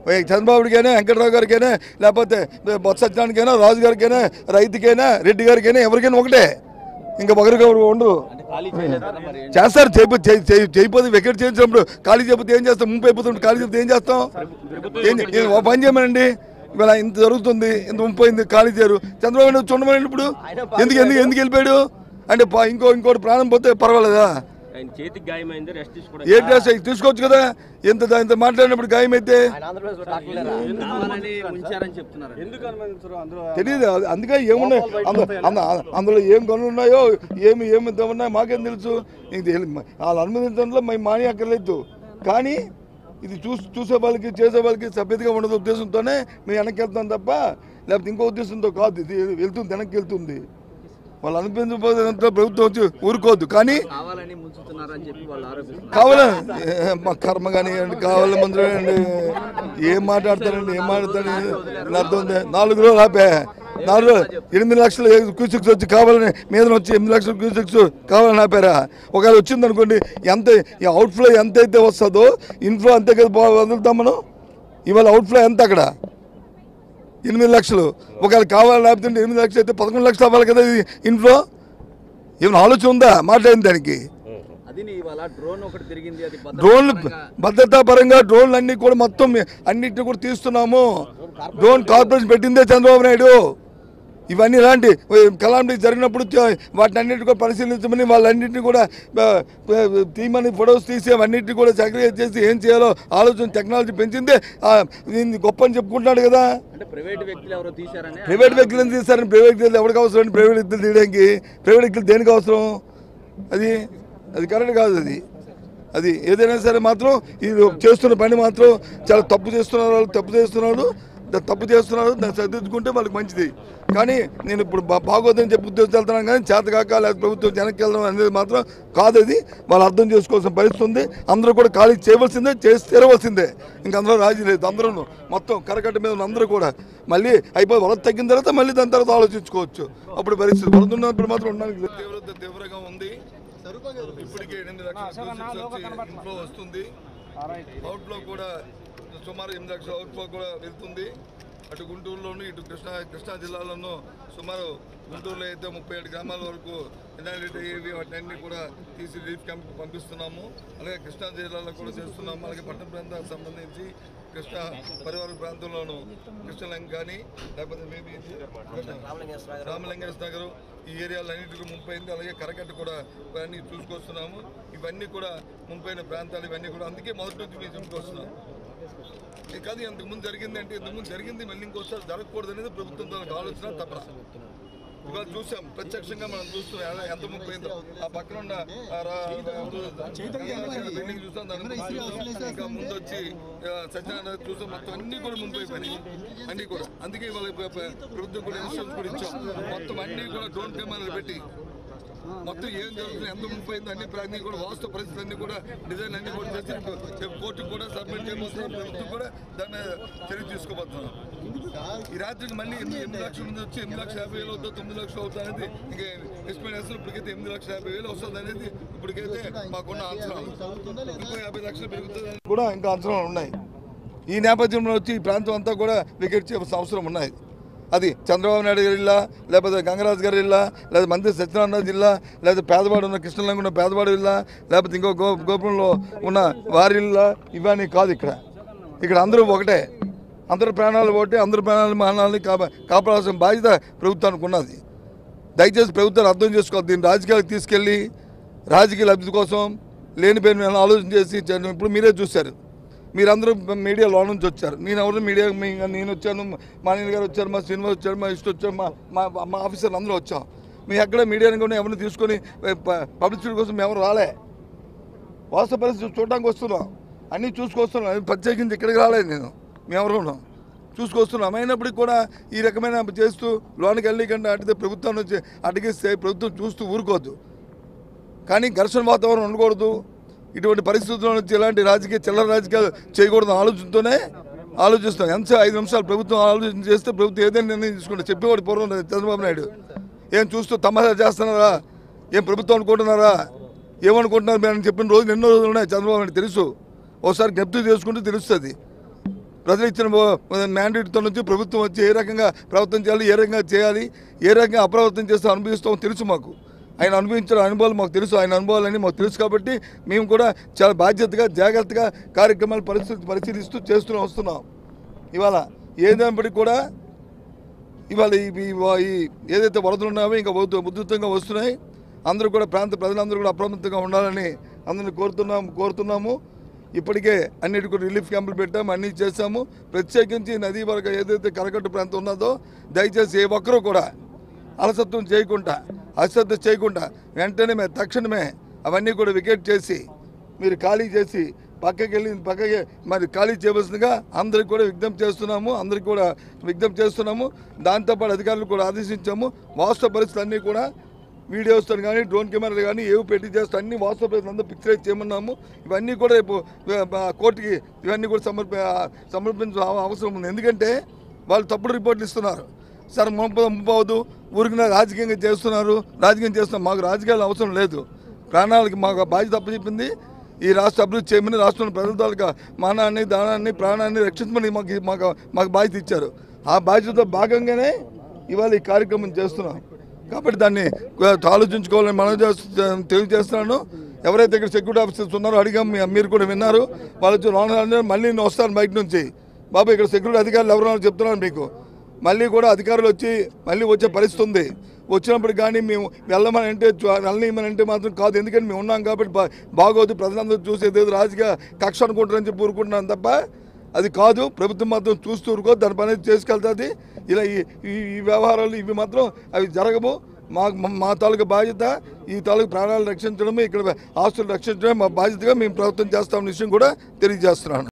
చంద్రబాబుడికైనా వెంకటరావు గారికైనా లేకపోతే బొత్స సత్యనారాయణకైనా రాజు గారికైనా రైతుకైనా రెడ్డి గారికైనా ఎవరికైనా ఒకటే ఇంకా ఒకరికి ఒకరు ఉండరు చేస్తారు చేయి చేయిపోతే వికెట్ చేయించినప్పుడు ఖాళీ చేయకపోతే ఏం చేస్తాం ముంపు అయిపోతుంది ఖాళీ చెప్తే ఏం చేస్తాం ఏం చే- ఏం- ఓ పని చేయమనండి ఇవాళ ఇంత జరుగుతుంది ఇంత ముంపు అయింది ఖాళీ చేయరు చంద్రబాబు నాయుడు చూడమనండి ఇప్పుడు ఎందుకు ఎందుకు ఎందుకు వెళ్ళిపోయాడు అంటే పా- ఇంకో ఇంకోటి ప్రాణం పోతే పర్వాలేదా ఆయన చేతికి గాయమైంది రెస్ట్ ఏ తీసుకోవడం డ్రెస్ తీసుకోవచ్చు కదా ఇంత ఇంత మాట్లాడినప్పుడు గాయమైతే కావాలని ఉంచారని చెప్తున్నారు ఎందుకు అనుమతించరు అందులో తెలియదు అది- అందుకే ఏమున్నాయి అందు- అందు- అందులో ఏం గనులు ఉన్నాయో ఏమి ఏమి ఇంత ఉన్నాయో మాకేం తెలుసు ఇది తెలి- వాళ్ళు అనుమతించడంలో మేము మాని అక్కర్లేదు కానీ ఇది చూసి చూసే వాళ్ళకి చేసే వాళ్ళకి సభ్యతగా ఉండదు ఉద్దేశంతోనే మేము వెనక్కి వెళ్తాం తప్ప లేకపోతే ఇంకో ఉద్దేశంతో కాదు ఇది వెళ్తుంది వెనక్కి వెళ్తుంది వాళ్ళు అనిపించకపోతే ప్రభుత్వం వచ్చి ఊరుకోవద్దు కానీ కావాలని ముంచుతున్నారని చెప్పి వాళ్ళు ఆరోపిస్తున్నారు కావాలా ఏ, మా కర్మ కానీ కావాలి మందులు అండి ఏం మాట్లాడతారండి ఏం మాట్లాడతారు అర్థం ఉంది నాలుగు రోజులు ఆపే నాలుగు రోజులు ఎనిమిది లక్షలు క్యూసిక్స్ వచ్చి కావాలని మీద వచ్చి ఎనిమిది లక్షలు క్యూసిక్స్ కావాలని ఆపారా ఒకవేళ వచ్చింది అనుకోండి ఎంత ఈ అవుట్ఫ్లో ఎంత అయితే వస్తుందో ఇన్ఫ్లో అంతే కదా బా- వదులుతాం మనం ఇవాళ అవుట్ఫ్లో ఎంత అక్కడ ఎనిమిది లక్షలు ఒకవేళ కావాలని ఆపుతుంటే ఎనిమిది లక్షలు అయితే పదకొండు లక్షలు అవ్వాలి కదా ఇది ఇన్ఫ్లో ఏమైనా ఆలోచన ఉందా మాట్లాడిన దానికి అది నీ ఇవాళ డ్రోన్ ఒకటి తిరిగింది అది భద్రతా డ్రోన్లు పరంగా భద్రతా పరంగా డ్రోన్లు అన్ని కూడా మొత్తం అన్నిటిని కూడా తీస్తున్నాము డ్రోన్ కార్పొరేషన్ పెట్టిందే చంద్రబాబు నాయుడు ఇవన్నీ ఇలాంటి కలామిటీ జరిగినప్పుడు చ- వాటిని అన్నింటిని కూడా పరిశీలించమని వాళ్ళన్నింటినీ కూడా ఆ, ఆ, తీయమని ఫొటోస్ తీసి అవన్నింటినీ కూడా సెక్రియేట్ చేసి ఏం చేయాలో ఆలోచన టెక్నాలజీ పెంచిందే ఆ, దీన్ని గొప్ప అని చెప్పుకుంటున్నాడు కదా అంటే ప్రైవేట్ వ్యక్తులు ఎవరో తీశారని ప్రైవేట్ వ్యక్తులను తీస్తారని ప్రైవేట్ వ్యక్తులు ఎవరికి అవసరం అండి ప్రైవేట్ వ్యక్తులు తీయడానికి ప్రైవేట్ వ్యక్తులు దేనికి అవసరం అది అది కరెక్ట్ కాదు అది అది ఏదైనా సరే మాత్రం ఇది చేస్తున్న పని మాత్రం చాలా తప్పు చేస్తున్నారు వాళ్ళు తప్పు చేస్తున్నారు దా- తప్పు చేస్తున్నారు దాన్ని సరిదిద్దుకుంటే వాళ్ళకి మంచిది కానీ నేను ఇప్పుడు బా- బాగోదని చెప్పి ఉద్యోగం వెళ్తున్నాను కానీ చేతకాక లేదా ప్రభుత్వం వెనక్కి వెళ్ళడం అనేది మాత్రం కాదు అది వాళ్ళు అర్థం చేసుకోవాల్సిన పరిస్థితి ఉంది అందరూ కూడా ఖాళీ చేయవలసిందే చేసి తీరవలసిందే ఇంక అందులో రాజీ లేదు అందరూ మొత్తం కరకట్ట మీద ఉన్న అందరూ కూడా మళ్ళీ అయిపోయి వరద తగ్గిన తర్వాత మళ్ళీ దాని తర్వాత ఆలోచించుకోవచ్చు అప్పుడు పరిస్థితి వరద ఉన్నప్పుడు మాత్రం ఉండడానికి లేదు. తీవ్రత తీవ్రంగా ఉంది ఇప్పటికే ఎనిమిది లక్షల క్యూసెక్స్ వచ్చి ఇన్ఫ్లో వస్తుంది అవుట్ఫ్లో కూడా సుమారు ఎనిమిది లక్షల అవుట్ఫ్లో కూడా వెళ్తుంది అటు గుంటూరులోను ఇటు కృష్ణా కృష్ణా జిల్లాలోనూ సుమారు గుంటూరులో అయితే ముప్పై ఏడు గ్రామాల వరకు ఎన్ఆర్ఎట్ అయ్యేవి వాటిని కూడా తీసి రిలీఫ్ క్యాంప్ పంపిస్తున్నాము అలాగే కృష్ణా జిల్లాలో కూడా చేస్తున్నాము అలాగే పట్టణ ప్రాంతాలకు సంబంధించి కృష్ణా పరివార ప్రాంతంలోను కృష్ణలంక కానీ లేకపోతే మేబీ రామలింగేశ్వర నగర్ ఈ ఏరియాలో అన్నింటికి ముంపైంది అలాగే కరకట్ట కూడా ఇవన్నీ చూసుకొస్తున్నాము ఇవన్నీ కూడా ముంపైన ప్రాంతాలు ఇవన్నీ కూడా అందుకే మొదటి నుంచి మేము చెప్పుకొస్తున్నాం ఇది కాదు ఇంతకు ముందు జరిగింది అంటే ఇంతకు ముందు జరిగింది మళ్ళీ ఇంకోసారి జరగకూడదు అనేది ప్రభుత్వం తనకు ఆలోచన తప్ప ఇవాళ చూసాం ప్రత్యక్షంగా మనం చూస్తున్నాం ఎలా- ఎంత ముప్పైందో ఆ పక్కన ఉన్న ఆ రా- బిల్డింగ్ చూసాం దాని ముందు చూసాం. ఇంకా ముందు వచ్చి ఆ, సత్యనారాయణ చూసాం మొత్తం అన్ని కూడా ముంపై పని అన్ని కూడా అందుకే ఇవాళ ప్ర- ప్ర- ప్రభుత్వం కూడా ఇన్సూరెన్స్ కూడా ఇచ్చాం మొత్తం అన్ని కూడా డ్రోన్ కెమెరాలు పెట్టి మొత్తం ఏం జరుగుతుంది ఎంత ముప్పై అయింది అన్ని ప్ర- అన్ని కూడా వాస్తవ పరిస్థితులు అన్ని కూడా డిజైన్ అన్ని కూడా చేసి రేపు కోర్టుకు కూడా సబ్మిట్ చేయబోతున్నాం ప్రభుత్వం కూడా దాన్ని చర్య తీసుకోబోతున్నాం ఈ రాత్రికి మళ్ళీ ఎనిమిది ఎనిమిది లక్షల మంది వచ్చి ఎనిమిది లక్షల యాభై వేలు అవుతుంది తొమ్మిది లక్షలు అవుతుంది అనేది ఇంకా ఎస్టిమేట్ వేస్తారు ఇప్పటికైతే ఎనిమిది లక్షల యాభై వేలు వస్తుంది అనేది ఇప్పటికైతే మాకున్న అంచనాలు ఇంకో యాభై లక్షలు పెరుగుతుంది కూడా ఇంకా అంచనాలు ఉన్నాయి ఈ నేపథ్యంలో వచ్చి ఈ ప్రాంతం అంతా కూడా వికెట్ చేయాల్సిన అవసరం ఉన్నాయి అది చంద్రబాబు నాయుడు గారి ఇల్లా లేకపోతే గంగరాజు గారి ఇల్లా లేదా మంత్రి సత్యనారాయణ జిల్లా లేదా పేదవాడు ఉన్న కృష్ణలంగా ఉన్న పేదవాడు ఇల్లా లేకపోతే ఇంకో గో గోపురంలో ఉన్న వారి ఇల్లా ఇవన్నీ కాదు ఇక్కడ ఇక్కడ అందరూ ఒకటే అందరి ప్రాణాలు ఒకటే అందరి ప్రాణాలు మానాలని కాపా కాపాడాల్సిన బాధ్యత ప్రభుత్వానికి ఉన్నది దయచేసి ప్రభుత్వాన్ని అర్థం చేసుకోవాలి దీన్ని రాజకీయాలకు తీసుకెళ్ళి రాజకీయ లబ్ధి కోసం లేని పేరు ఆలోచన చేసి చేయడం ఇప్పుడు మీరే చూశారు మీరందరూ మీడియా లో నుంచి వచ్చారు నేను ఎవరు మీడియా మీ- నేను వచ్చాను మా నేను గారు వచ్చారు మా శ్రీనివాస్ వచ్చారు మా ఇష్ట వచ్చారు మా మా మా ఆఫీసర్లు అందరూ వచ్చాం మీ ఎక్కడ మీడియాని కూడా ఎవరిని తీసుకొని పబ్లిసిటీ కోసం మేము ఎవరు రాలే వాస్తవ పరిస్థితి చూడడానికి వస్తున్నాం అన్నీ చూసుకొస్తున్నాం ప్రత్యేకించి ఇక్కడికి రాలేదు నేను మేమెవరు ఉన్నాం చూసుకొస్తున్నాం అయినప్పటికీ కూడా ఈ రకమైన చేస్తూ లోనికి వెళ్ళి కంటే అడిగితే ప్రభుత్వం నుంచి అడిగిస్తే ప్రభుత్వం చూస్తూ ఊరుకోవద్దు కానీ ఘర్షణ వాతావరణం ఉండకూడదు ఇటువంటి పరిస్థితుల్లో నుంచి ఇలాంటి రాజకీయ చిల్లర రాజకీయాలు చేయకూడదు ఆలోచనతోనే ఆలోచిస్తాం ఎంత ఐదు నిమిషాలు ప్రభుత్వం ఆలోచన చేస్తే ప్రభుత్వం ఏదైనా నిర్ణయం తీసుకుంటే చెప్పేవాడు పూర్వం చంద్రబాబు నాయుడు ఏం చూస్తూ తమాషా చేస్తున్నారా ఏం ప్రభుత్వం అనుకుంటున్నారా ఏమనుకుంటున్నారు మీరు అని చెప్పిన రోజులు ఎన్నో రోజులు ఉన్నాయి చంద్రబాబు నాయుడు తెలుసు ఒకసారి జ్ఞప్తి చేసుకుంటే తెలుస్తుంది ప్రజలు ఇచ్చిన మ్యాండేట్తో నుంచి ప్రభుత్వం వచ్చి ఏ రకంగా ప్రవర్తన చేయాలి ఏ రకంగా చేయాలి ఏ రకంగా అప్రవర్తన చేస్తే అనుభవిస్తామో తెలుసు మాకు ఆయన అనుభవించిన అనుభవాలు మాకు తెలుసు ఆయన అనుభవాలన్నీ మాకు తెలుసు కాబట్టి మేము కూడా చాలా బాధ్యతగా జాగ్రత్తగా కార్యక్రమాలు పరిస్థితి పరిశీలిస్తూ చేస్తూ వస్తున్నాం ఇవాళ ఏదైనప్పటికీ కూడా ఇవాళ ఈ ఈ- ఈ ఏదైతే వరదలు ఉన్నాయో ఇంకా ఉధ్- ఉధృతంగా వస్తున్నాయి అందరూ కూడా ప్రాంత ప్రజలందరూ కూడా అప్రమత్తంగా ఉండాలని అందరిని కోరుతున్నాము కోరుతున్నాము ఇప్పటికే అన్నిటి కూడా రిలీఫ్ క్యాంపులు పెట్టాము అన్నీ చేశాము ప్రత్యేకించి నదీ వరకు ఏదైతే కరకట్టు ప్రాంతం ఉన్నదో దయచేసి ఏ ఒక్కరూ కూడా అలసత్వం చేయకుండా అశ్రద్ధ చేయకుండా వెంటనే మే- తక్షణమే అవన్నీ కూడా వికెట్ చేసి మీరు ఖాళీ చేసి పక్కకి వెళ్ళి పక్కకి మరి ఖాళీ చేయవలసిందిగా అందరికి కూడా విజ్ఞప్తి చేస్తున్నాము అందరికి కూడా విజ్ఞప్తి చేస్తున్నాము దాంతోపాటు అధికారులు కూడా ఆదేశించాము వాస్తవ పరిస్థితులు అన్నీ కూడా వీడియోస్తో కానీ డ్రోన్ కెమెరాలు కానీ ఏవి పెట్టి చేస్తూ అన్ని వాస్తవ పరిస్థితులు అంతా పిక్చరైజ్ చేయమన్నాము ఇవన్నీ కూడా రేపు ఆ, ఆ, కోర్టుకి ఇవన్నీ కూడా సమర్ప సమర్పించ అవసరం ఉంది ఎందుకంటే వాళ్ళు తప్పుడు రిపోర్ట్లు ఇస్తున్నారు సార్ ముంప ముంపవద్దు ఊరికి రాజకీయంగా చేస్తున్నారు రాజకీయం చేస్తున్నారు మాకు రాజకీయాలు అవసరం లేదు ప్రాణాలకి మాకు బాధ్యత అప్పచెప్పింది ఈ రాష్ట్ర అభివృద్ధి చేయమని రాష్ట్రంలో ప్రజల తాలూకా మానాన్ని దానాన్ని ప్రాణాన్ని రక్షించమని మాకు మాకు మాకు బాధ్యత ఇచ్చారు ఆ బాధ్యతతో భాగంగానే ఇవాళ ఈ కార్యక్రమం చేస్తున్నాం కాబట్టి దాన్ని ఆలోచించుకోవాలని మనం చేస్తు తెలియజేస్తున్నాను ఎవరైతే ఇక్కడ సెక్యూరిటీ ఆఫీసర్స్ ఉన్నారో అడిగాం మీ- మీరు కూడా విన్నారు వాళ్ళు వచ్చి లోన్ అన్నారు, మళ్ళీ నేను వస్తాను బయట నుంచి బాబు ఇక్కడ సెక్యూరిటీ అధికారులు ఎవరున్నారో చెప్తున్నాను మీకు మళ్ళీ కూడా అధికారులు వచ్చి మళ్ళీ వచ్చే పరిస్థితి ఉంది వచ్చినప్పుడు కానీ మేము వెళ్ళమని అంటే చు- వెళ్ళనీయమని అంటే మాత్రం కాదు ఎందుకంటే మేము ఉన్నాం కాబట్టి బా బాగోదు ప్రజలందరూ చూసేది ఏదో రాజకీయ కక్ష అనుకుంటారని చెప్పి ఊరుకుంటున్నాం తప్ప అది కాదు ప్రభుత్వం మాత్రం చూస్తూ ఊరుకో దాని పని చేసుకెళ్తుంది ఇలా ఈ ఈ- ఈ వ్యవహారాలు ఇవి మాత్రం అవి జరగవు మా మా- మా తాలూకా బాధ్యత ఈ తాలూకు ప్రాణాలు రక్షించడమే ఇక్కడ ఆస్తులు రక్షించడమే మా బాధ్యతగా మేము ప్రవర్తన చేస్తామన్న విషయం కూడా తెలియజేస్తున్నాను